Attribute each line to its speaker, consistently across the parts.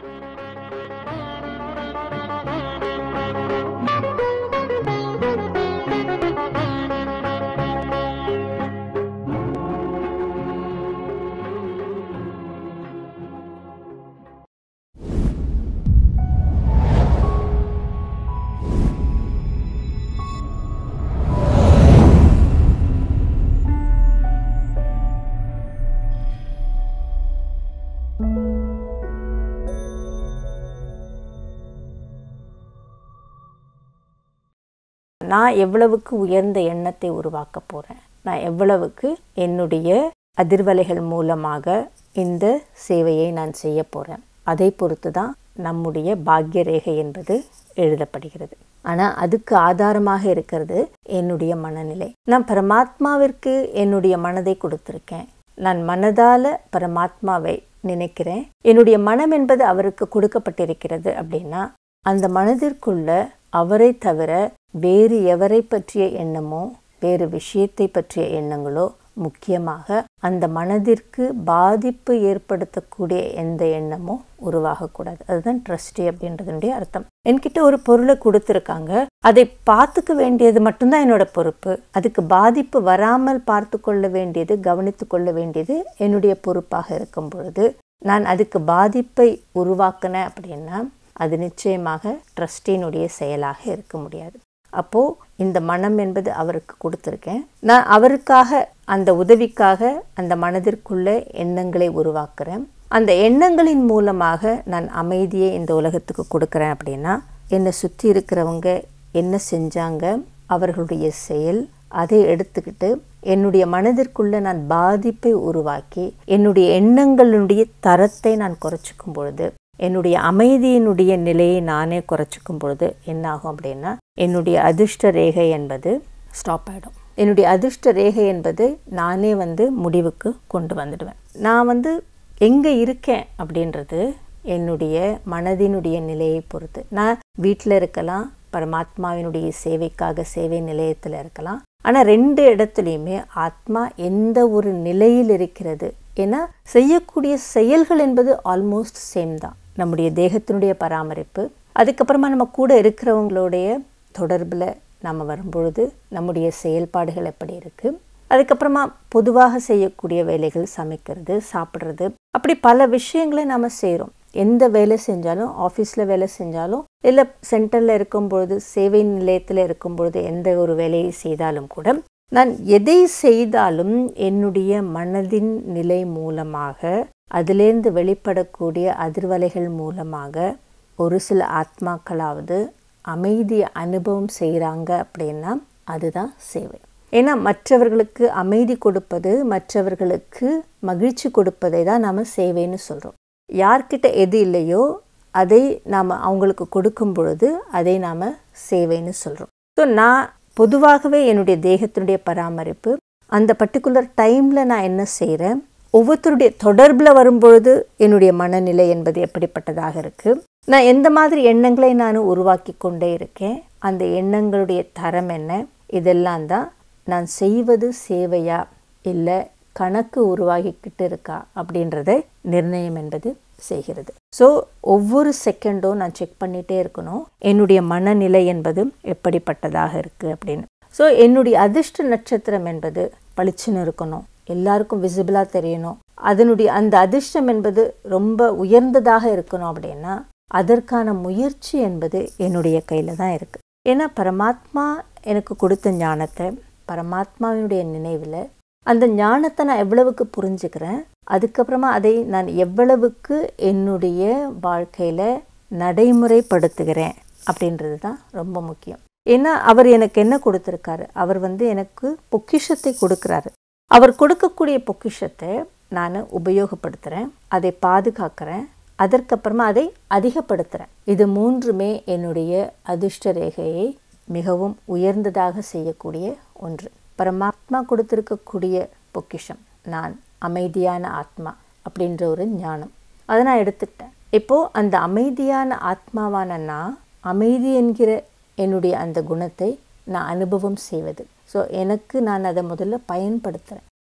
Speaker 1: நான் எவ்வளவுக்கு உயர்ந்த எண்ணத்தை உருவாக்க போகிறேன் நான் எவ்வளவுக்கு என்னுடைய அதிர்வலைகள் மூலமாக இந்த சேவையை நான் செய்ய போகிறேன் அதை பொறுத்து தான் நம்முடைய பாக்ய ரேகை என்பது எழுதப்படுகிறது ஆனால் அதுக்கு ஆதாரமாக இருக்கிறது என்னுடைய மனநிலை நான் பரமாத்மாவிற்கு என்னுடைய மனதை கொடுத்துருக்கேன் நான் மனதால் பரமாத்மாவை நினைக்கிறேன் என்னுடைய மனம் என்பது அவருக்கு கொடுக்கப்பட்டிருக்கிறது அப்படின்னா அந்த மனதிற்குள்ள அவரை தவிர வேறு எவரை பற்றிய எண்ணமோ வேறு விஷயத்தை பற்றிய எண்ணங்களோ முக்கியமாக அந்த மனதிற்கு பாதிப்பு ஏற்படுத்தக்கூடிய எந்த எண்ணமும் உருவாகக்கூடாது அதுதான் ட்ரஸ்டி அப்படின்றதுடைய அர்த்தம் என்கிட்ட ஒரு பொருளை கொடுத்துருக்காங்க அதை பார்த்துக்க வேண்டியது மட்டும்தான் என்னோட பொறுப்பு அதுக்கு பாதிப்பு வராமல் பார்த்து கொள்ள வேண்டியது கவனித்து கொள்ள வேண்டியது என்னுடைய பொறுப்பாக இருக்கும் பொழுது நான் அதுக்கு பாதிப்பை உருவாக்கினேன் அப்படின்னா அது நிச்சயமாக ட்ரஸ்டினுடைய செயலாக இருக்க முடியாது அப்போது இந்த மனம் என்பது அவருக்கு கொடுத்துருக்கேன் நான் அவருக்காக அந்த உதவிக்காக அந்த மனதிற்குள்ள எண்ணங்களை உருவாக்குறேன் அந்த எண்ணங்களின் மூலமாக நான் அமைதியை இந்த உலகத்துக்கு கொடுக்குறேன் அப்படின்னா என்னை சுற்றி இருக்கிறவங்க என்ன செஞ்சாங்க அவர்களுடைய செயல் அதை எடுத்துக்கிட்டு என்னுடைய மனதிற்குள்ள நான் பாதிப்பை உருவாக்கி என்னுடைய எண்ணங்களுடைய தரத்தை நான் குறைச்சிக்கும் பொழுது என்னுடைய அமைதியினுடைய நிலையை நானே குறைச்சிக்கும் பொழுது என்ன ஆகும் அப்படின்னா என்னுடைய அதிர்ஷ்ட ரேகை என்பது ஸ்டாப் ஆகிடும் என்னுடைய அதிர்ஷ்ட ரேகை என்பது நானே வந்து முடிவுக்கு கொண்டு வந்துடுவேன் நான் வந்து எங்கே இருக்கேன் அப்படின்றது என்னுடைய மனதினுடைய நிலையை பொறுத்து நான் வீட்டில் இருக்கலாம் பரமாத்மாவினுடைய சேவைக்காக சேவை நிலையத்தில் இருக்கலாம் ஆனால் ரெண்டு இடத்துலையுமே ஆத்மா எந்த ஒரு நிலையில் இருக்கிறது ஏன்னா செய்யக்கூடிய செயல்கள் என்பது ஆல்மோஸ்ட் சேம் தான் நம்முடைய தேகத்தினுடைய பராமரிப்பு அதுக்கப்புறமா நம்ம கூட இருக்கிறவங்களுடைய தொடர்பில் நம்ம வரும்பொழுது நம்முடைய செயல்பாடுகள் எப்படி இருக்குது அதுக்கப்புறமா பொதுவாக செய்யக்கூடிய வேலைகள் சமைக்கிறது சாப்பிட்றது அப்படி பல விஷயங்களை நம்ம செய்கிறோம் எந்த வேலை செஞ்சாலும் ஆஃபீஸில் வேலை செஞ்சாலும் இல்லை சென்டரில் இருக்கும் பொழுது சேவை நிலையத்தில் இருக்கும் பொழுது எந்த ஒரு வேலையை செய்தாலும் கூட நான் எதை செய்தாலும் என்னுடைய மனதின் நிலை மூலமாக அதிலேருந்து வெளிப்படக்கூடிய அதிர்வலைகள் மூலமாக ஒரு சில ஆத்மாக்களாவது அமைதியை அனுபவம் செய்கிறாங்க அப்படின்னா அதுதான் சேவை ஏன்னா மற்றவர்களுக்கு அமைதி கொடுப்பது மற்றவர்களுக்கு மகிழ்ச்சி கொடுப்பதை தான் நாம் சேவைன்னு சொல்கிறோம் யார்கிட்ட எது இல்லையோ அதை நாம் அவங்களுக்கு கொடுக்கும் பொழுது அதை நாம் சேவைன்னு சொல்கிறோம் ஸோ நான் பொதுவாகவே என்னுடைய தேகத்தினுடைய பராமரிப்பு அந்த பர்டிகுலர் டைமில் நான் என்ன செய்கிறேன் ஒவ்வொருத்தருடைய தொடர்பில் வரும்பொழுது என்னுடைய மனநிலை என்பது எப்படிப்பட்டதாக இருக்குது நான் எந்த மாதிரி எண்ணங்களை நான் உருவாக்கி கொண்டே இருக்கேன் அந்த எண்ணங்களுடைய தரம் என்ன இதெல்லாம் தான் நான் செய்வது சேவையா இல்லை கணக்கு உருவாகிக்கிட்டு இருக்கா அப்படின்றத நிர்ணயம் என்பது செய்கிறது ஸோ ஒவ்வொரு செகண்டும் நான் செக் பண்ணிகிட்டே இருக்கணும் என்னுடைய மனநிலை என்பது எப்படிப்பட்டதாக இருக்குது அப்படின்னு ஸோ என்னுடைய அதிர்ஷ்ட நட்சத்திரம் என்பது பளிச்சுன்னு இருக்கணும் எல்லாருக்கும் விசிபிளாக தெரியணும் அதனுடைய அந்த அதிர்ஷ்டம் என்பது ரொம்ப உயர்ந்ததாக இருக்கணும் அப்படின்னா அதற்கான முயற்சி என்பது என்னுடைய கையில் தான் இருக்குது ஏன்னா பரமாத்மா எனக்கு கொடுத்த ஞானத்தை பரமாத்மாவினுடைய நினைவில் அந்த ஞானத்தை நான் எவ்வளவுக்கு புரிஞ்சுக்கிறேன் அதுக்கப்புறமா அதை நான் எவ்வளவுக்கு என்னுடைய வாழ்க்கையில் நடைமுறைப்படுத்துகிறேன் அப்படின்றது தான் ரொம்ப முக்கியம் ஏன்னா அவர் எனக்கு என்ன கொடுத்துருக்காரு அவர் வந்து எனக்கு பொக்கிஷத்தை கொடுக்குறாரு அவர் கொடுக்கக்கூடிய பொக்கிஷத்தை நான் உபயோகப்படுத்துகிறேன் அதை பாதுகாக்கிறேன் அதற்கப்புறமா அதை அதிகப்படுத்துகிறேன் இது மூன்றுமே என்னுடைய அதிர்ஷ்ட ரேகையை மிகவும் உயர்ந்ததாக செய்யக்கூடிய ஒன்று பரமாத்மா கொடுத்துருக்கக்கூடிய பொக்கிஷம் நான் அமைதியான ஆத்மா அப்படின்ற ஒரு ஞானம் அதை நான் எடுத்துக்கிட்டேன் இப்போது அந்த அமைதியான ஆத்மாவான நான் அமைதி என்கிற என்னுடைய அந்த குணத்தை நான் அனுபவம் செய்வது ஸோ எனக்கு நான் அதை முதல்ல பயன்படுத்துகிறேன்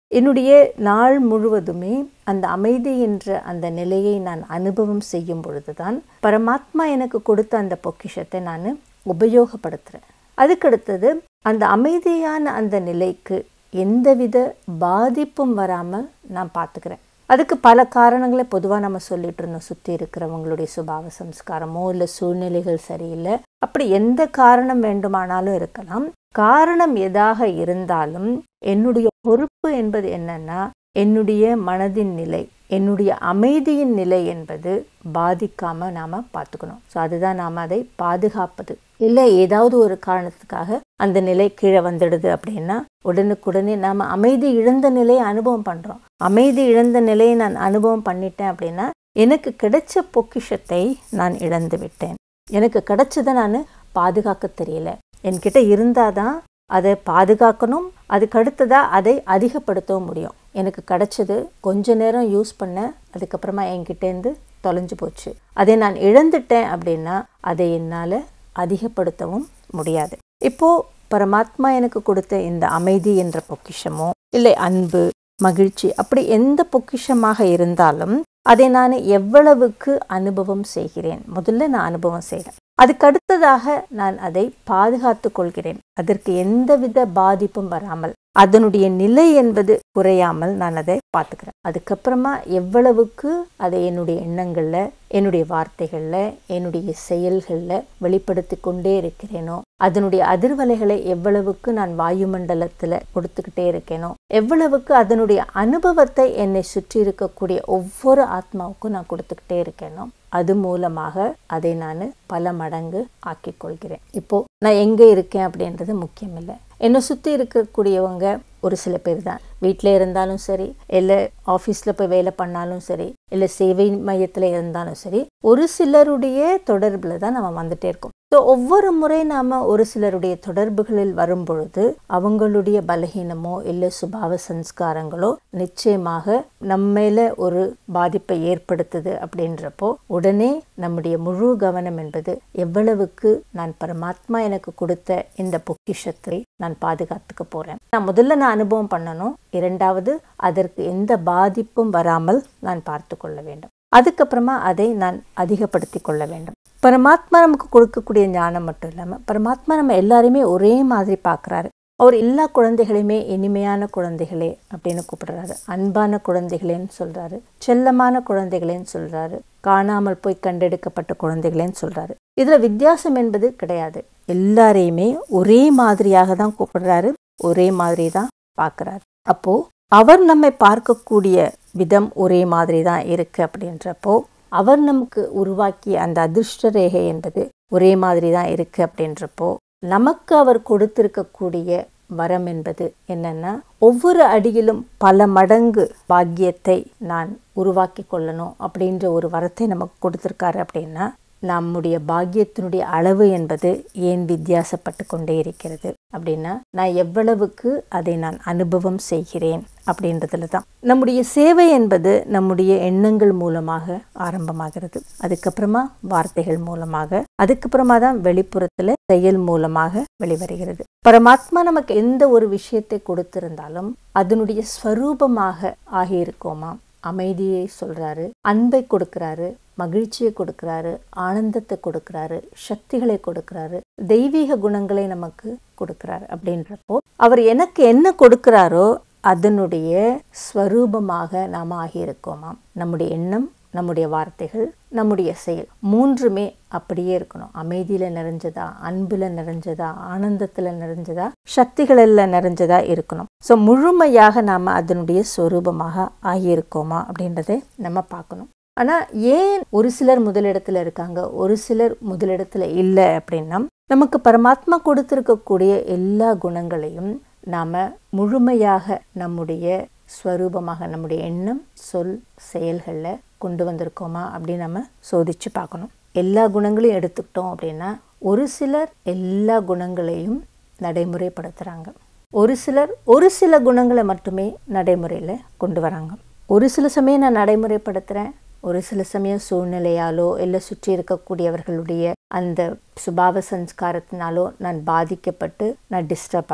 Speaker 1: என்னுடைய நாள் முழுவதுமே அந்த அமைதி என்ற அந்த நிலையை நான் அனுபவம் செய்யும் பொழுதுதான் பரமாத்மா எனக்கு கொடுத்த அந்த பொக்கிஷத்தை நான் உபயோகப்படுத்துகிறேன் அதுக்கடுத்தது அந்த அமைதியான அந்த நிலைக்கு எந்தவித பாதிப்பும் வராமல் நான் பார்த்துக்கிறேன் அதுக்கு பல காரணங்களை பொதுவாக நம்ம சொல்லிட்டு இருந்தோம் சுற்றி இருக்கிறவங்களுடைய சுபாவ சம்ஸ்காரமோ இல்லை சூழ்நிலைகள் சரியில்லை அப்படி எந்த காரணம் வேண்டுமானாலும் இருக்கலாம் காரணம் எதாக இருந்தாலும் என்னுடைய பொறுப்பு என்பது என்னன்னா என்னுடைய மனதின் நிலை என்னுடைய அமைதியின் நிலை என்பது பாதிக்காம நாம பார்த்துக்கணும் ஸோ அதுதான் நாம் அதை பாதுகாப்பது இல்லை ஏதாவது ஒரு காரணத்துக்காக அந்த நிலை கீழே வந்துடுது அப்படின்னா உடனுக்குடனே நாம் அமைதி இழந்த நிலையை அனுபவம் பண்ணுறோம் அமைதி இழந்த நிலையை நான் அனுபவம் பண்ணிட்டேன் அப்படின்னா எனக்கு கிடைச்ச பொக்கிஷத்தை நான் இழந்து விட்டேன் எனக்கு கிடைச்சதை நான் பாதுகாக்க தெரியல என்கிட்ட இருந்தாதான் அதை பாதுகாக்கணும் அதுக்கு அடுத்ததாக அதை அதிகப்படுத்தவும் முடியும் எனக்கு கிடைச்சது கொஞ்ச நேரம் யூஸ் பண்ண அதுக்கப்புறமா என்கிட்டேருந்து தொலைஞ்சு போச்சு அதை நான் இழந்துட்டேன் அப்படின்னா அதை என்னால் அதிகப்படுத்தவும் முடியாது இப்போ பரமாத்மா எனக்கு கொடுத்த இந்த அமைதி என்ற பொக்கிஷமோ இல்லை அன்பு மகிழ்ச்சி அப்படி எந்த பொக்கிஷமாக இருந்தாலும் அதை நான் எவ்வளவுக்கு அனுபவம் செய்கிறேன் முதல்ல நான் அனுபவம் செய்கிறேன் அதுக்கு அடுத்ததாக நான் அதை பாதுகாத்து கொள்கிறேன் அதற்கு எந்தவித பாதிப்பும் வராமல் அதனுடைய நிலை என்பது குறையாமல் நான் அதை பார்த்துக்கிறேன் அதுக்கப்புறமா எவ்வளவுக்கு அதை என்னுடைய எண்ணங்களில் என்னுடைய வார்த்தைகளில் என்னுடைய செயல்களில் வெளிப்படுத்தி கொண்டே இருக்கிறேனோ அதனுடைய அதிர்வலைகளை எவ்வளவுக்கு நான் வாயுமண்டலத்தில் கொடுத்துக்கிட்டே இருக்கேனோ எவ்வளவுக்கு அதனுடைய அனுபவத்தை என்னை சுற்றி இருக்கக்கூடிய ஒவ்வொரு ஆத்மாவுக்கும் நான் கொடுத்துக்கிட்டே இருக்கேனோ அது மூலமாக அதை நான் பல மடங்கு ஆக்கிக் கொள்கிறேன் இப்போ நான் எங்கே இருக்கேன் அப்படின்றது முக்கியம் இல்லை என்னை சுற்றி இருக்கக்கூடியவங்க ஒரு சில பேர் தான் வீட்டில் இருந்தாலும் சரி இல்லை ஆஃபீஸில் போய் வேலை பண்ணாலும் சரி இல்லை சேவை மையத்தில் இருந்தாலும் சரி ஒரு சிலருடைய தொடர்பில் தான் நம்ம வந்துட்டே இருக்கோம் ஸோ ஒவ்வொரு முறை நாம் ஒரு சிலருடைய தொடர்புகளில் வரும் பொழுது அவங்களுடைய பலகீனமோ இல்லை சுபாவ சன்ஸ்காரங்களோ நிச்சயமாக நம்மேல ஒரு பாதிப்பை ஏற்படுத்துது அப்படின்றப்போ உடனே நம்முடைய முழு கவனம் என்பது எவ்வளவுக்கு நான் பரமாத்மா எனக்கு கொடுத்த இந்த பொக்கிஷத்தை நான் பாதுகாத்துக்க போறேன் நான் முதல்ல நான் அனுபவம் பண்ணணும் இரண்டாவது அதற்கு எந்த பாதிப்பும் வராமல் நான் பார்த்து கொள்ள வேண்டும் அதுக்கப்புறமா அதை நான் அதிகப்படுத்தி கொள்ள வேண்டும் பரமாத்மா நமக்கு கொடுக்கக்கூடிய ஞானம் மட்டும் இல்லாமல் பரமாத்மா நம்ம எல்லாரையுமே ஒரே மாதிரி பார்க்குறாரு அவர் எல்லா குழந்தைகளையுமே இனிமையான குழந்தைகளே அப்படின்னு கூப்பிடுறாரு அன்பான குழந்தைகளேன்னு சொல்றாரு செல்லமான குழந்தைகளேன்னு சொல்றாரு காணாமல் போய் கண்டெடுக்கப்பட்ட குழந்தைகளேன்னு சொல்றாரு இதுல வித்தியாசம் என்பது கிடையாது எல்லாரையுமே ஒரே மாதிரியாக தான் கூப்பிடுறாரு ஒரே மாதிரி தான் பார்க்குறாரு அப்போ அவர் நம்மை பார்க்கக்கூடிய விதம் ஒரே மாதிரி தான் இருக்கு அப்படின்றப்போ அவர் நமக்கு உருவாக்கிய அந்த அதிர்ஷ்ட ரேகை என்பது ஒரே மாதிரி தான் இருக்கு அப்படின்றப்போ நமக்கு அவர் கொடுத்திருக்கக்கூடிய வரம் என்பது என்னன்னா ஒவ்வொரு அடியிலும் பல மடங்கு பாக்கியத்தை நான் உருவாக்கி கொள்ளணும் அப்படின்ற ஒரு வரத்தை நமக்கு கொடுத்துருக்காரு அப்படின்னா நம்முடைய பாக்கியத்தினுடைய அளவு என்பது ஏன் வித்தியாசப்பட்டு கொண்டே இருக்கிறது அப்படின்னா நான் எவ்வளவுக்கு அதை நான் அனுபவம் செய்கிறேன் அப்படின்றதுல தான் நம்முடைய சேவை என்பது நம்முடைய எண்ணங்கள் மூலமாக ஆரம்பமாகிறது அதுக்கப்புறமா வார்த்தைகள் மூலமாக அதுக்கப்புறமா தான் வெளிப்புறத்துல செயல் மூலமாக வெளிவருகிறது பரமாத்மா நமக்கு எந்த ஒரு விஷயத்தை கொடுத்திருந்தாலும் அதனுடைய ஸ்வரூபமாக ஆகியிருக்கோமா அமைதியை சொல்றாரு அன்பை கொடுக்கிறாரு மகிழ்ச்சியை கொடுக்கிறாரு ஆனந்தத்தை கொடுக்கிறாரு சக்திகளை கொடுக்கிறாரு தெய்வீக குணங்களை நமக்கு கொடுக்கிறாரு அப்படின்றப்போ அவர் எனக்கு என்ன கொடுக்கிறாரோ அதனுடைய ஸ்வரூபமாக நாம் ஆகியிருக்கோமாம் நம்முடைய எண்ணம் நம்முடைய வார்த்தைகள் நம்முடைய செயல் மூன்றுமே அப்படியே இருக்கணும் அமைதியில் நிறைஞ்சதா அன்பில் நிறைஞ்சதா ஆனந்தத்தில் நிறைஞ்சதா சக்திகளில் நிறைஞ்சதா இருக்கணும் ஸோ முழுமையாக நாம் அதனுடைய ஸ்வரூபமாக ஆகியிருக்கோமா அப்படின்றதை நம்ம பார்க்கணும் ஆனால் ஏன் ஒரு சிலர் முதலிடத்துல இருக்காங்க ஒரு சிலர் முதலிடத்துல இல்லை அப்படின்னா நமக்கு பரமாத்மா கொடுத்துருக்கக்கூடிய எல்லா குணங்களையும் நாம் முழுமையாக நம்முடைய ஸ்வரூபமாக நம்முடைய எண்ணம் சொல் செயல்களில் கொண்டு வந்திருக்கோமா அப்படின்னு நம்ம சோதிச்சு பார்க்கணும் எல்லா குணங்களையும் எடுத்துக்கிட்டோம் அப்படின்னா ஒரு சிலர் எல்லா குணங்களையும் நடைமுறைப்படுத்துகிறாங்க ஒரு சிலர் ஒரு சில குணங்களை மட்டுமே நடைமுறையில் கொண்டு வராங்க ஒரு சில சமயம் நான் நடைமுறைப்படுத்துகிறேன் ஒரு சில சமயம் சூழ்நிலையாலோ இல்லை சுற்றி இருக்கக்கூடியவர்களுடைய அந்த சுபாவ சன்ஸ்காரத்தினாலோ நான் பாதிக்கப்பட்டு நான் டிஸ்டர்ப் ஆகிறேன்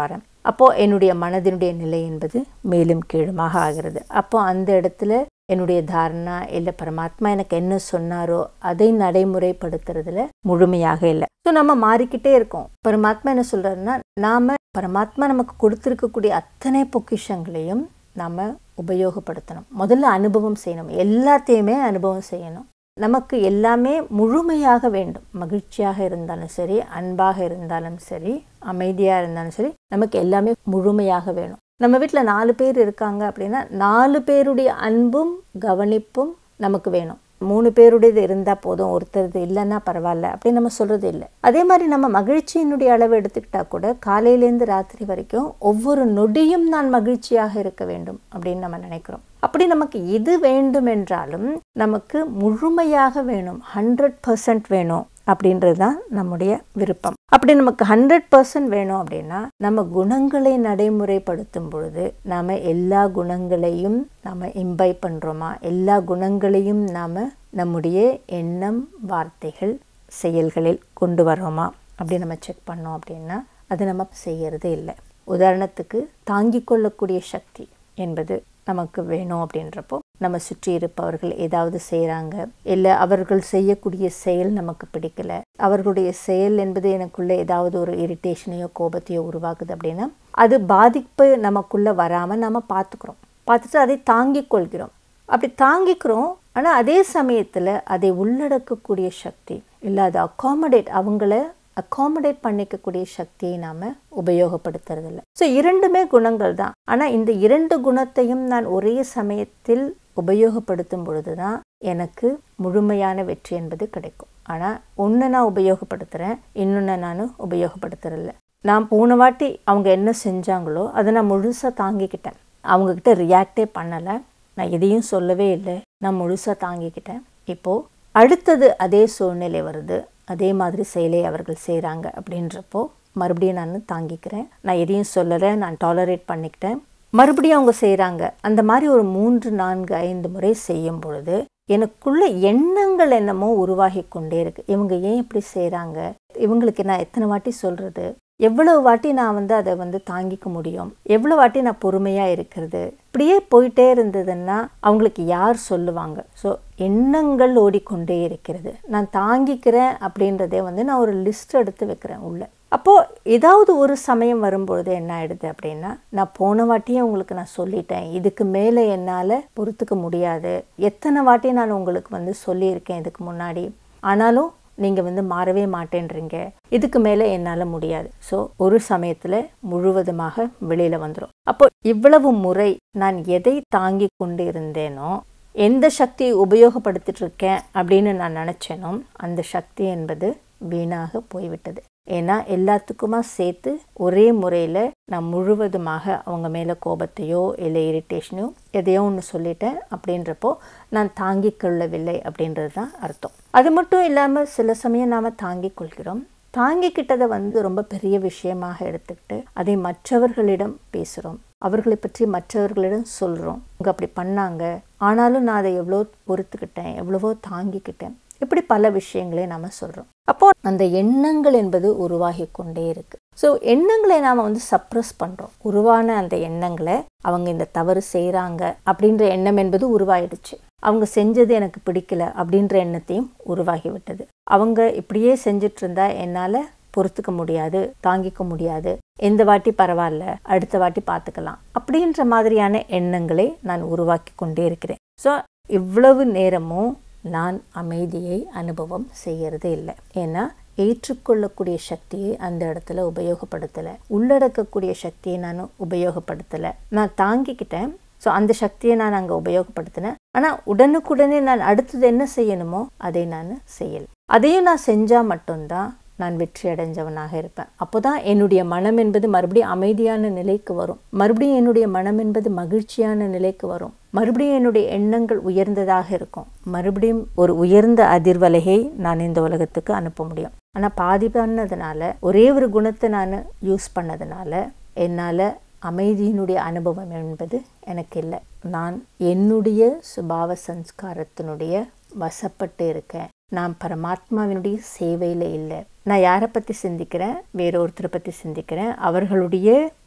Speaker 1: அப்போ என்னுடைய மனதினுடைய நிலை என்பது மேலும் கீழுமாக ஆகிறது அப்போ அந்த இடத்துல என்னுடைய தாரணா இல்லை பரமாத்மா எனக்கு என்ன சொன்னாரோ அதை நடைமுறைப்படுத்துறதுல முழுமையாக இல்லை ஸோ நம்ம மாறிக்கிட்டே இருக்கோம் பரமாத்மா என்ன சொல்றாருன்னா நாம பரமாத்மா நமக்கு கொடுத்துருக்கக்கூடிய அத்தனை பொக்கிஷங்களையும் நாம உபயோகப்படுத்தணும் முதல்ல அனுபவம் செய்யணும் எல்லாத்தையுமே அனுபவம் செய்யணும் நமக்கு எல்லாமே முழுமையாக வேண்டும் மகிழ்ச்சியாக இருந்தாலும் சரி அன்பாக இருந்தாலும் சரி அமைதியாக இருந்தாலும் சரி நமக்கு எல்லாமே முழுமையாக வேணும் நம்ம வீட்டில் நாலு பேர் இருக்காங்க அப்படின்னா நாலு பேருடைய அன்பும் கவனிப்பும் நமக்கு வேணும் மூணு பேருடையது இருந்தால் போதும் ஒருத்தரது இல்லைன்னா பரவாயில்ல அப்படின்னு நம்ம சொல்கிறது இல்லை அதே மாதிரி நம்ம மகிழ்ச்சியினுடைய அளவு எடுத்துக்கிட்டா கூட காலையிலேருந்து ராத்திரி வரைக்கும் ஒவ்வொரு நொடியும் நான் மகிழ்ச்சியாக இருக்க வேண்டும் அப்படின்னு நம்ம நினைக்கிறோம் அப்படி நமக்கு இது வேண்டும் என்றாலும் நமக்கு முழுமையாக வேணும் ஹண்ட்ரட் பர்சன்ட் வேணும் அப்படின்றது தான் நம்முடைய விருப்பம் அப்படி நமக்கு ஹண்ட்ரட் பர்சன்ட் வேணும் அப்படின்னா நம்ம குணங்களை நடைமுறைப்படுத்தும் பொழுது நாம எல்லா குணங்களையும் நாம இம்பை பண்றோமா எல்லா குணங்களையும் நாம நம்முடைய எண்ணம் வார்த்தைகள் செயல்களில் கொண்டு வரோமா அப்படி நம்ம செக் பண்ணோம் அப்படின்னா அது நம்ம செய்யறதே இல்லை உதாரணத்துக்கு தாங்கிக் கொள்ளக்கூடிய சக்தி என்பது நமக்கு வேணும் அப்படின்றப்போ நம்ம சுற்றி இருப்பவர்கள் ஏதாவது செய்கிறாங்க இல்லை அவர்கள் செய்யக்கூடிய செயல் நமக்கு பிடிக்கல அவர்களுடைய செயல் என்பது எனக்குள்ள ஏதாவது ஒரு இரிட்டேஷனையோ கோபத்தையோ உருவாக்குது அப்படின்னா அது பாதிப்பு நமக்குள்ள வராமல் நம்ம பார்த்துக்கிறோம் பார்த்துட்டு அதை தாங்கிக் கொள்கிறோம் அப்படி தாங்கிக்கிறோம் ஆனால் அதே சமயத்தில் அதை உள்ளடக்கக்கூடிய சக்தி இல்லை அதை அக்காமடேட் அவங்கள அக்காமடேட் பண்ணிக்கக்கூடிய சக்தியை நாம் உபயோகப்படுத்துறதில்ல ஸோ இரண்டுமே குணங்கள் தான் ஆனால் இந்த இரண்டு குணத்தையும் நான் ஒரே சமயத்தில் உபயோகப்படுத்தும் பொழுது தான் எனக்கு முழுமையான வெற்றி என்பது கிடைக்கும் ஆனால் ஒன்று நான் உபயோகப்படுத்துகிறேன் இன்னொன்று நான் உபயோகப்படுத்துறதில்ல நான் போன வாட்டி அவங்க என்ன செஞ்சாங்களோ அதை நான் முழுசாக தாங்கிக்கிட்டேன் அவங்கக்கிட்ட ரியாக்டே பண்ணலை நான் எதையும் சொல்லவே இல்லை நான் முழுசாக தாங்கிக்கிட்டேன் இப்போது அடுத்தது அதே சூழ்நிலை வருது அதே மாதிரி செயலை அவர்கள் செய்கிறாங்க அப்படின்றப்போ மறுபடியும் நான் தாங்கிக்கிறேன் நான் எதையும் சொல்லலை நான் டாலரேட் பண்ணிக்கிட்டேன் மறுபடியும் அவங்க செய்கிறாங்க அந்த மாதிரி ஒரு மூன்று நான்கு ஐந்து முறை செய்யும் பொழுது எனக்குள்ள எண்ணங்கள் என்னமோ உருவாகி கொண்டே இருக்கு இவங்க ஏன் இப்படி செய்கிறாங்க இவங்களுக்கு நான் எத்தனை வாட்டி சொல்கிறது எவ்வளவு வாட்டி நான் வந்து அதை வந்து தாங்கிக்க முடியும் எவ்வளோ வாட்டி நான் பொறுமையாக இருக்கிறது இப்படியே போயிட்டே இருந்ததுன்னா அவங்களுக்கு யார் சொல்லுவாங்க ஸோ எண்ணங்கள் ஓடிக்கொண்டே இருக்கிறது நான் தாங்கிக்கிறேன் அப்படின்றதே வந்து நான் ஒரு லிஸ்ட் எடுத்து வைக்கிறேன் உள்ள அப்போது ஏதாவது ஒரு சமயம் வரும்பொழுது என்ன ஆயிடுது அப்படின்னா நான் போன வாட்டியும் உங்களுக்கு நான் சொல்லிட்டேன் இதுக்கு மேலே என்னால் பொறுத்துக்க முடியாது எத்தனை வாட்டி நான் உங்களுக்கு வந்து சொல்லியிருக்கேன் இதுக்கு முன்னாடி ஆனாலும் நீங்கள் வந்து மாறவே மாட்டேன்றீங்க இதுக்கு மேலே என்னால் முடியாது ஸோ ஒரு சமயத்தில் முழுவதுமாக வெளியில் வந்துடும் அப்போ இவ்வளவு முறை நான் எதை தாங்கி கொண்டு இருந்தேனோ எந்த சக்தியை உபயோகப்படுத்திட்டு இருக்கேன் அப்படின்னு நான் நினச்சேனோ அந்த சக்தி என்பது வீணாக போய்விட்டது ஏன்னா எல்லாத்துக்குமா சேர்த்து ஒரே முறையில் நான் முழுவதுமாக அவங்க மேலே கோபத்தையோ இல்லை இரிட்டேஷனையோ எதையோ ஒன்று சொல்லிட்டேன் அப்படின்றப்போ நான் தாங்கிக் கொள்ளவில்லை அப்படின்றது தான் அர்த்தம் அது மட்டும் இல்லாமல் சில சமயம் நாம் தாங்கிக் கொள்கிறோம் தாங்கிக்கிட்டதை வந்து ரொம்ப பெரிய விஷயமாக எடுத்துக்கிட்டு அதை மற்றவர்களிடம் பேசுகிறோம் அவர்களை பற்றி மற்றவர்களிடம் சொல்கிறோம் அவங்க அப்படி பண்ணாங்க ஆனாலும் நான் அதை எவ்வளோ பொறுத்துக்கிட்டேன் எவ்வளவோ தாங்கிக்கிட்டேன் இப்படி பல விஷயங்களை நாம் சொல்கிறோம் அப்போ அந்த எண்ணங்கள் என்பது உருவாகி கொண்டே இருக்கு ஸோ எண்ணங்களை நாம் வந்து சப்ரஸ் பண்ணுறோம் உருவான அந்த எண்ணங்களை அவங்க இந்த தவறு செய்கிறாங்க அப்படின்ற எண்ணம் என்பது உருவாயிடுச்சு அவங்க செஞ்சது எனக்கு பிடிக்கல அப்படின்ற எண்ணத்தையும் உருவாகி விட்டது அவங்க இப்படியே செஞ்சிட்டு இருந்தா என்னால் பொறுத்துக்க முடியாது தாங்கிக்க முடியாது எந்த வாட்டி பரவாயில்ல அடுத்த வாட்டி பார்த்துக்கலாம் அப்படின்ற மாதிரியான எண்ணங்களை நான் உருவாக்கி கொண்டே இருக்கிறேன் ஸோ இவ்வளவு நேரமும் நான் அமைதியை அனுபவம் செய்யறது இல்லை ஏன்னா ஏற்றுக்கொள்ளக்கூடிய சக்தியை அந்த இடத்துல உபயோகப்படுத்தலை உள்ளடக்கக்கூடிய சக்தியை நான் உபயோகப்படுத்தலை நான் தாங்கிக்கிட்டேன் ஸோ அந்த சக்தியை நான் அங்கே உபயோகப்படுத்தினேன் ஆனால் உடனுக்குடனே நான் அடுத்தது என்ன செய்யணுமோ அதை நான் செய்யலை அதையும் நான் செஞ்சால் மட்டும்தான் நான் வெற்றி அடைஞ்சவனாக இருப்பேன் அப்போதான் என்னுடைய மனம் என்பது மறுபடியும் அமைதியான நிலைக்கு வரும் மறுபடியும் என்னுடைய மனம் என்பது மகிழ்ச்சியான நிலைக்கு வரும் மறுபடியும் என்னுடைய எண்ணங்கள் உயர்ந்ததாக இருக்கும் மறுபடியும் ஒரு உயர்ந்த அதிர்வலையை நான் இந்த உலகத்துக்கு அனுப்ப முடியும் ஆனால் பாதி பண்ணதுனால ஒரே ஒரு குணத்தை நான் யூஸ் பண்ணதுனால என்னால் அமைதியினுடைய அனுபவம் என்பது எனக்கு இல்லை நான் என்னுடைய சுபாவ சன்ஸ்காரத்தினுடைய வசப்பட்டு இருக்கேன் நான் பரமாத்மாவினுடைய சேவையில் இல்லை நான் யாரை பற்றி சிந்திக்கிறேன் வேற ஒருத்தரை பற்றி சிந்திக்கிறேன் அவர்களுடைய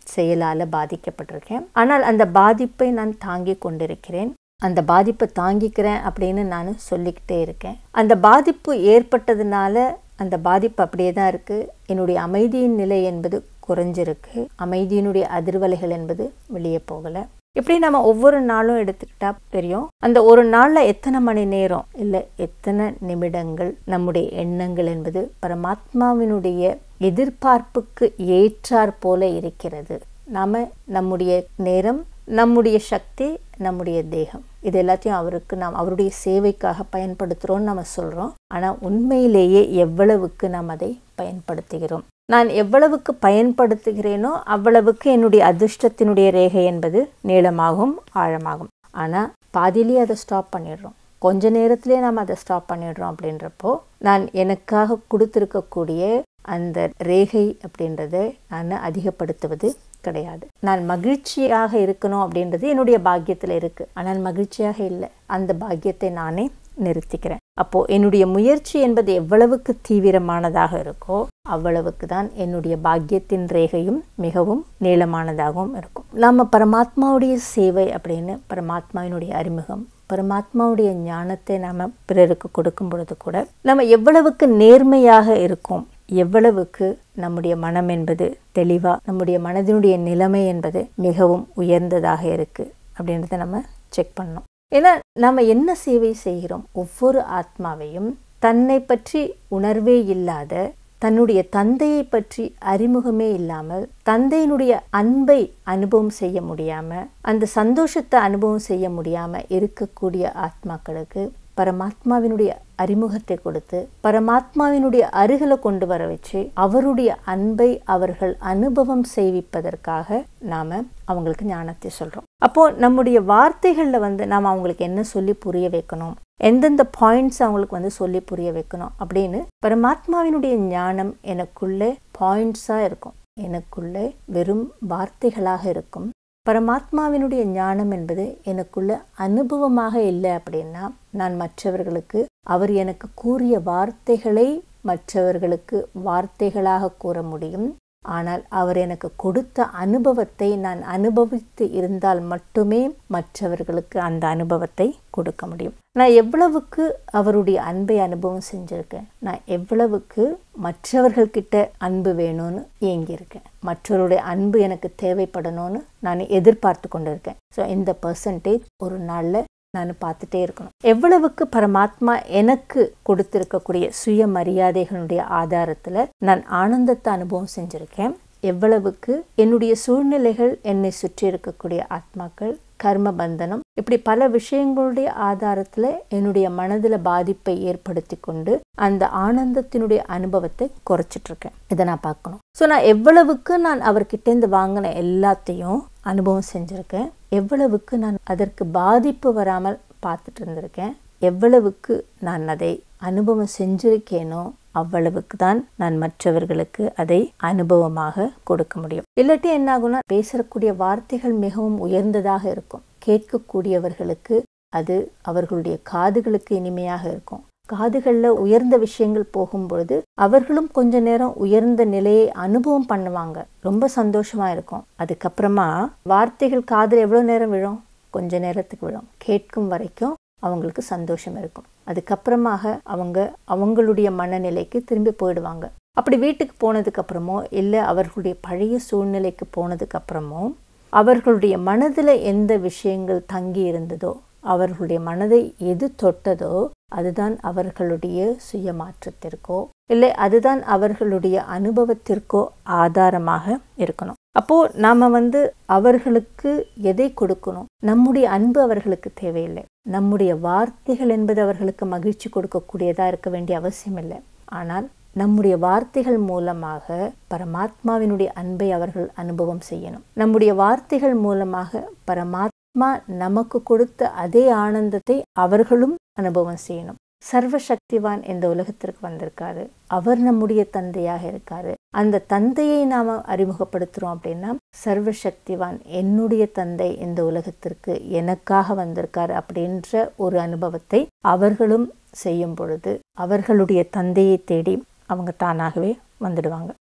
Speaker 1: செயலால் பாதிக்கப்பட்டிருக்கேன் ஆனால் அந்த பாதிப்பை நான் தாங்கி கொண்டிருக்கிறேன் அந்த பாதிப்பை தாங்கிக்கிறேன் அப்படின்னு நான் சொல்லிக்கிட்டே இருக்கேன் அந்த பாதிப்பு ஏற்பட்டதுனால அந்த பாதிப்பு அப்படியே தான் இருக்குது என்னுடைய அமைதியின் நிலை என்பது குறைஞ்சிருக்கு அமைதியினுடைய அதிர்வலைகள் என்பது வெளியே போகலை இப்படி நம்ம ஒவ்வொரு நாளும் எடுத்துக்கிட்டா தெரியும் அந்த ஒரு நாளில் எத்தனை மணி நேரம் இல்லை எத்தனை நிமிடங்கள் நம்முடைய எண்ணங்கள் என்பது பரமாத்மாவினுடைய எதிர்பார்ப்புக்கு ஏற்றாற் போல இருக்கிறது நாம் நம்முடைய நேரம் நம்முடைய சக்தி நம்முடைய தேகம் இது எல்லாத்தையும் அவருக்கு நாம் அவருடைய சேவைக்காக பயன்படுத்துகிறோம்னு நம்ம சொல்கிறோம் ஆனால் உண்மையிலேயே எவ்வளவுக்கு நாம் அதை பயன்படுத்துகிறோம் நான் எவ்வளவுக்கு பயன்படுத்துகிறேனோ அவ்வளவுக்கு என்னுடைய அதிர்ஷ்டத்தினுடைய ரேகை என்பது நீளமாகும் ஆழமாகும் ஆனால் பாதியிலேயே அதை ஸ்டாப் பண்ணிடுறோம் கொஞ்ச நேரத்திலே நாம் அதை ஸ்டாப் பண்ணிடுறோம் அப்படின்றப்போ நான் எனக்காக கொடுத்துருக்கக்கூடிய அந்த ரேகை அப்படின்றத நான் அதிகப்படுத்துவது கிடையாது நான் மகிழ்ச்சியாக இருக்கணும் அப்படின்றது என்னுடைய பாக்கியத்தில் இருக்குது ஆனால் மகிழ்ச்சியாக இல்லை அந்த பாக்கியத்தை நானே நிறுத்திக்கிறேன் அப்போ என்னுடைய முயற்சி என்பது எவ்வளவுக்கு தீவிரமானதாக இருக்கோ அவ்வளவுக்கு தான் என்னுடைய பாக்கியத்தின் ரேகையும் மிகவும் நீளமானதாகவும் இருக்கும் நாம பரமாத்மாவுடைய சேவை அப்படின்னு பரமாத்மாவினுடைய அறிமுகம் பரமாத்மாவுடைய ஞானத்தை நாம பிறருக்கு கொடுக்கும் பொழுது கூட நம்ம எவ்வளவுக்கு நேர்மையாக இருக்கோம் எவ்வளவுக்கு நம்முடைய மனம் என்பது தெளிவா நம்முடைய மனதினுடைய நிலைமை என்பது மிகவும் உயர்ந்ததாக இருக்கு அப்படின்றத நம்ம செக் பண்ணோம் ஏன்னா நம்ம என்ன சேவை செய்கிறோம் ஒவ்வொரு ஆத்மாவையும் தன்னை பற்றி உணர்வே இல்லாத தன்னுடைய தந்தையை பற்றி அறிமுகமே இல்லாமல் தந்தையினுடைய அன்பை அனுபவம் செய்ய முடியாம அந்த சந்தோஷத்தை அனுபவம் செய்ய முடியாம இருக்கக்கூடிய ஆத்மாக்களுக்கு பரமாத்மாவினுடைய அறிமுகத்தை கொடுத்து பரமாத்மாவினுடைய அருகில கொண்டு வர வச்சு அவருடைய அன்பை அவர்கள் அனுபவம் செய்விப்பதற்காக நாம அவங்களுக்கு ஞானத்தை சொல்றோம் அப்போ நம்முடைய வார்த்தைகள்ல வந்து நாம் அவங்களுக்கு என்ன சொல்லி புரிய வைக்கணும் எந்தெந்த பாயிண்ட்ஸ் அவங்களுக்கு வந்து சொல்லி புரிய வைக்கணும் அப்படின்னு பரமாத்மாவினுடைய ஞானம் எனக்குள்ளே பாயிண்ட்ஸா இருக்கும் எனக்குள்ளே வெறும் வார்த்தைகளாக இருக்கும் பரமாத்மாவினுடைய ஞானம் என்பது எனக்குள்ள அனுபவமாக இல்லை அப்படின்னா நான் மற்றவர்களுக்கு அவர் எனக்கு கூறிய வார்த்தைகளை மற்றவர்களுக்கு வார்த்தைகளாக கூற முடியும் ஆனால் அவர் எனக்கு கொடுத்த அனுபவத்தை நான் அனுபவித்து இருந்தால் மட்டுமே மற்றவர்களுக்கு அந்த அனுபவத்தை கொடுக்க முடியும் நான் எவ்வளவுக்கு அவருடைய அன்பை அனுபவம் செஞ்சிருக்கேன் நான் எவ்வளவுக்கு மற்றவர்கள்கிட்ட அன்பு வேணும்னு ஏங்கியிருக்கேன் மற்றவருடைய அன்பு எனக்கு தேவைப்படணும்னு நான் எதிர்பார்த்து கொண்டு இருக்கேன் ஸோ இந்த பர்சன்டேஜ் ஒரு நாளில் நான் பார்த்துட்டே இருக்கணும் எவ்வளவுக்கு பரமாத்மா எனக்கு கொடுத்திருக்கக்கூடிய சுய மரியாதைகளுடைய ஆதாரத்தில் நான் ஆனந்தத்தை அனுபவம் செஞ்சுருக்கேன் எவ்வளவுக்கு என்னுடைய சூழ்நிலைகள் என்னை சுற்றி இருக்கக்கூடிய ஆத்மாக்கள் கர்ம பந்தனம் இப்படி பல விஷயங்களுடைய ஆதாரத்தில் என்னுடைய மனதில் பாதிப்பை ஏற்படுத்தி கொண்டு அந்த ஆனந்தத்தினுடைய அனுபவத்தை குறைச்சிட்டு இருக்கேன் இதை நான் பார்க்கணும் ஸோ நான் எவ்வளவுக்கு நான் அவர்கிட்டேருந்து வாங்கின எல்லாத்தையும் அனுபவம் செஞ்சுருக்கேன் எவ்வளவுக்கு நான் அதற்கு பாதிப்பு வராமல் பார்த்துட்டு இருந்திருக்கேன் எவ்வளவுக்கு நான் அதை அனுபவம் செஞ்சிருக்கேனோ அவ்வளவுக்கு தான் நான் மற்றவர்களுக்கு அதை அனுபவமாக கொடுக்க முடியும் இல்லாட்டி என்ன ஆகும்னா பேசக்கூடிய வார்த்தைகள் மிகவும் உயர்ந்ததாக இருக்கும் கேட்கக்கூடியவர்களுக்கு அது அவர்களுடைய காதுகளுக்கு இனிமையாக இருக்கும் காதுகளில் உயர்ந்த விஷயங்கள் போகும்பொழுது அவர்களும் கொஞ்ச நேரம் உயர்ந்த நிலையை அனுபவம் பண்ணுவாங்க ரொம்ப சந்தோஷமா இருக்கும் அதுக்கப்புறமா வார்த்தைகள் காதில் எவ்வளோ நேரம் விழும் கொஞ்ச நேரத்துக்கு விழும் கேட்கும் வரைக்கும் அவங்களுக்கு சந்தோஷம் இருக்கும் அதுக்கப்புறமாக அவங்க அவங்களுடைய மனநிலைக்கு திரும்பி போயிடுவாங்க அப்படி வீட்டுக்கு போனதுக்கு அப்புறமோ இல்லை அவர்களுடைய பழைய சூழ்நிலைக்கு போனதுக்கு அப்புறமோ அவர்களுடைய மனதில் எந்த விஷயங்கள் தங்கி இருந்ததோ அவர்களுடைய மனதை எது தொட்டதோ அதுதான் அவர்களுடைய சுய மாற்றத்திற்கோ இல்லை அதுதான் அவர்களுடைய அனுபவத்திற்கோ ஆதாரமாக இருக்கணும் அப்போ நாம வந்து அவர்களுக்கு எதை கொடுக்கணும் நம்முடைய அன்பு அவர்களுக்கு தேவையில்லை நம்முடைய வார்த்தைகள் என்பது அவர்களுக்கு மகிழ்ச்சி கொடுக்கக்கூடியதா இருக்க வேண்டிய அவசியம் இல்லை ஆனால் நம்முடைய வார்த்தைகள் மூலமாக பரமாத்மாவினுடைய அன்பை அவர்கள் அனுபவம் செய்யணும் நம்முடைய வார்த்தைகள் மூலமாக பரமாத்மா நமக்கு கொடுத்த அதே ஆனந்தத்தை அவர்களும் அனுபவம் செய்யணும் சர்வசக்திவான் இந்த உலகத்திற்கு வந்திருக்காரு அவர் நம்முடைய தந்தையாக இருக்காரு அந்த தந்தையை நாம அறிமுகப்படுத்துறோம் அப்படின்னா சர்வசக்திவான் என்னுடைய தந்தை இந்த உலகத்திற்கு எனக்காக வந்திருக்காரு அப்படின்ற ஒரு அனுபவத்தை அவர்களும் செய்யும் பொழுது அவர்களுடைய தந்தையை தேடி அவங்க தானாகவே வந்துடுவாங்க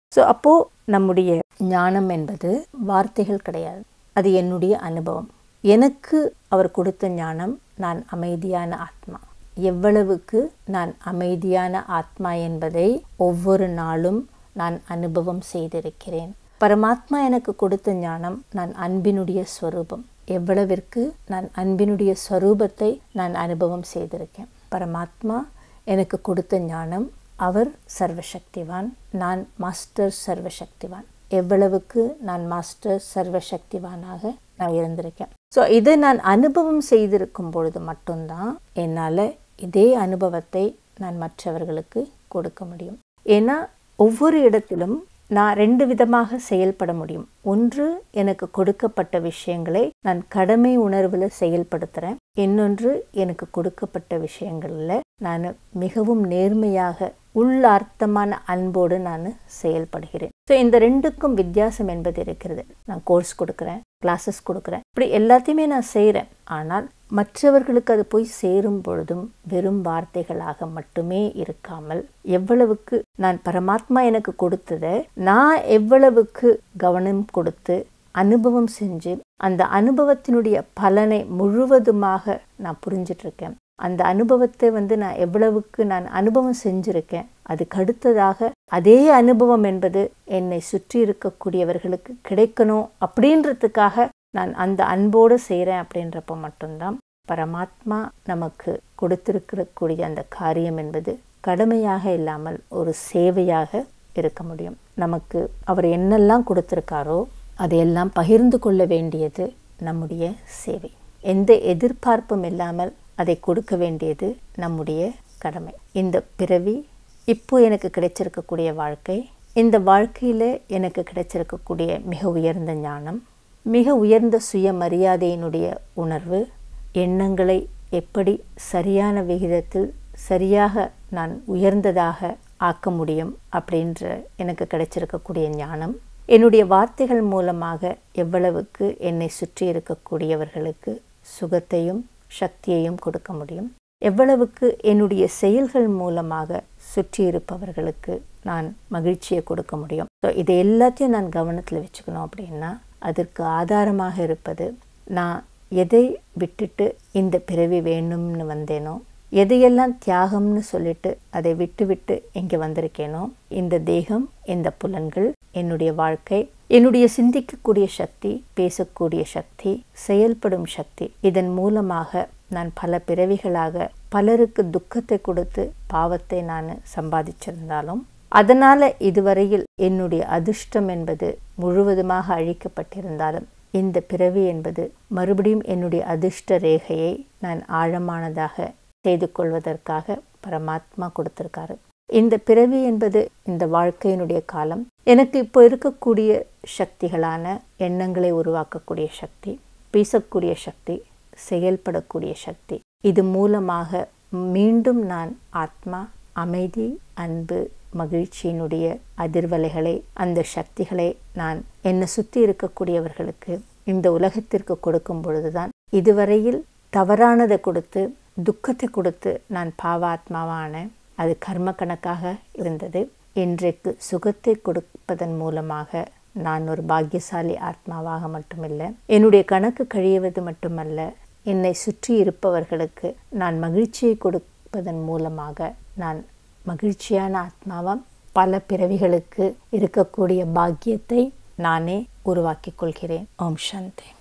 Speaker 1: ஸோ அப்போது நம்முடைய ஞானம் என்பது வார்த்தைகள் கிடையாது அது என்னுடைய அனுபவம் எனக்கு அவர் கொடுத்த ஞானம் நான் அமைதியான ஆத்மா எவ்வளவுக்கு நான் அமைதியான ஆத்மா என்பதை ஒவ்வொரு நாளும் நான் அனுபவம் செய்திருக்கிறேன் பரமாத்மா எனக்கு கொடுத்த ஞானம் நான் அன்பினுடைய ஸ்வரூபம் எவ்வளவிற்கு நான் அன்பினுடைய ஸ்வரூபத்தை நான் அனுபவம் செய்திருக்கேன் பரமாத்மா எனக்கு கொடுத்த ஞானம் அவர் சர்வசக்திவான் நான் மாஸ்டர் சர்வசக்திவான் எவ்வளவுக்கு நான் மாஸ்டர் சர்வசக்திவானாக நான் இருந்திருக்கேன் ஸோ இதை நான் அனுபவம் செய்திருக்கும் பொழுது மட்டும்தான் என்னால் இதே அனுபவத்தை நான் மற்றவர்களுக்கு கொடுக்க முடியும் ஏன்னா ஒவ்வொரு இடத்திலும் நான் ரெண்டு விதமாக செயல்பட முடியும் ஒன்று எனக்கு கொடுக்கப்பட்ட விஷயங்களை நான் கடமை உணர்வில் செயல்படுத்துகிறேன் இன்னொன்று எனக்கு கொடுக்கப்பட்ட விஷயங்களில் நான் மிகவும் நேர்மையாக உள்ளார்த்தமான அன்போடு நான் செயல்படுகிறேன் ஸோ இந்த ரெண்டுக்கும் வித்தியாசம் என்பது இருக்கிறது நான் கோர்ஸ் கொடுக்குறேன் கிளாஸஸ் கொடுக்குறேன் இப்படி எல்லாத்தையுமே நான் செய்கிறேன் ஆனால் மற்றவர்களுக்கு அது போய் சேரும் பொழுதும் வெறும் வார்த்தைகளாக மட்டுமே இருக்காமல் எவ்வளவுக்கு நான் பரமாத்மா எனக்கு கொடுத்ததை நான் எவ்வளவுக்கு கவனம் கொடுத்து அனுபவம் செஞ்சு அந்த அனுபவத்தினுடைய பலனை முழுவதுமாக நான் புரிஞ்சிட்டு இருக்கேன் அந்த அனுபவத்தை வந்து நான் எவ்வளவுக்கு நான் அனுபவம் செஞ்சுருக்கேன் அதுக்கு அடுத்ததாக அதே அனுபவம் என்பது என்னை சுற்றி இருக்கக்கூடியவர்களுக்கு கிடைக்கணும் அப்படின்றதுக்காக நான் அந்த அன்போடு செய்கிறேன் அப்படின்றப்ப மட்டும்தான் பரமாத்மா நமக்கு கொடுத்திருக்கக்கூடிய அந்த காரியம் என்பது கடமையாக இல்லாமல் ஒரு சேவையாக இருக்க முடியும் நமக்கு அவர் என்னெல்லாம் கொடுத்திருக்காரோ அதையெல்லாம் பகிர்ந்து கொள்ள வேண்டியது நம்முடைய சேவை எந்த எதிர்பார்ப்பும் இல்லாமல் அதை கொடுக்க வேண்டியது நம்முடைய கடமை இந்த பிறவி இப்போ எனக்கு கிடைச்சிருக்கக்கூடிய வாழ்க்கை இந்த வாழ்க்கையில் எனக்கு கிடைச்சிருக்கக்கூடிய மிக உயர்ந்த ஞானம் மிக உயர்ந்த சுயமரியாதையினுடைய உணர்வு எண்ணங்களை எப்படி சரியான விகிதத்தில் சரியாக நான் உயர்ந்ததாக ஆக்க முடியும் அப்படின்ற எனக்கு கிடைச்சிருக்கக்கூடிய ஞானம் என்னுடைய வார்த்தைகள் மூலமாக எவ்வளவுக்கு என்னை சுற்றி இருக்கக்கூடியவர்களுக்கு சுகத்தையும் சக்தியையும் கொடுக்க முடியும் எவ்வளவுக்கு என்னுடைய செயல்கள் மூலமாக சுற்றி இருப்பவர்களுக்கு நான் மகிழ்ச்சியை கொடுக்க முடியும் ஸோ இதை எல்லாத்தையும் நான் கவனத்தில் வச்சுக்கணும் அப்படின்னா அதற்கு ஆதாரமாக இருப்பது நான் எதை விட்டுட்டு இந்த பிறவி வேணும்னு வந்தேனோ எதையெல்லாம் தியாகம்னு சொல்லிட்டு அதை விட்டு விட்டு இங்கே வந்திருக்கேனோ இந்த தேகம் இந்த புலன்கள் என்னுடைய வாழ்க்கை என்னுடைய சிந்திக்கக்கூடிய சக்தி பேசக்கூடிய சக்தி செயல்படும் சக்தி இதன் மூலமாக நான் பல பிறவிகளாக பலருக்கு துக்கத்தை கொடுத்து பாவத்தை நான் சம்பாதிச்சிருந்தாலும் அதனால இதுவரையில் என்னுடைய அதிர்ஷ்டம் என்பது முழுவதுமாக அழிக்கப்பட்டிருந்தாலும் இந்த பிறவி என்பது மறுபடியும் என்னுடைய அதிர்ஷ்ட ரேகையை நான் ஆழமானதாக செய்து கொள்வதற்காக பரமாத்மா கொடுத்திருக்காரு இந்த பிறவி என்பது இந்த வாழ்க்கையினுடைய காலம் எனக்கு இப்போ இருக்கக்கூடிய சக்திகளான எண்ணங்களை உருவாக்கக்கூடிய சக்தி பேசக்கூடிய சக்தி செயல்படக்கூடிய சக்தி இது மூலமாக மீண்டும் நான் ஆத்மா அமைதி அன்பு மகிழ்ச்சியினுடைய அதிர்வலைகளை அந்த சக்திகளை நான் என்னை சுற்றி இருக்கக்கூடியவர்களுக்கு இந்த உலகத்திற்கு கொடுக்கும் பொழுதுதான் இதுவரையில் தவறானதை கொடுத்து துக்கத்தை கொடுத்து நான் பாவாத்மாவான அது கர்ம கணக்காக இருந்தது இன்றைக்கு சுகத்தை கொடுப்பதன் மூலமாக நான் ஒரு பாக்கியசாலி ஆத்மாவாக மட்டுமில்லை என்னுடைய கணக்கு கழியுவது மட்டுமல்ல என்னை சுற்றி இருப்பவர்களுக்கு நான் மகிழ்ச்சியை கொடுப்பதன் மூலமாக நான் மகிழ்ச்சியான ஆத்மாவாம் பல பிறவிகளுக்கு இருக்கக்கூடிய பாக்கியத்தை நானே உருவாக்கிக் கொள்கிறேன் ஓம் சாந்தி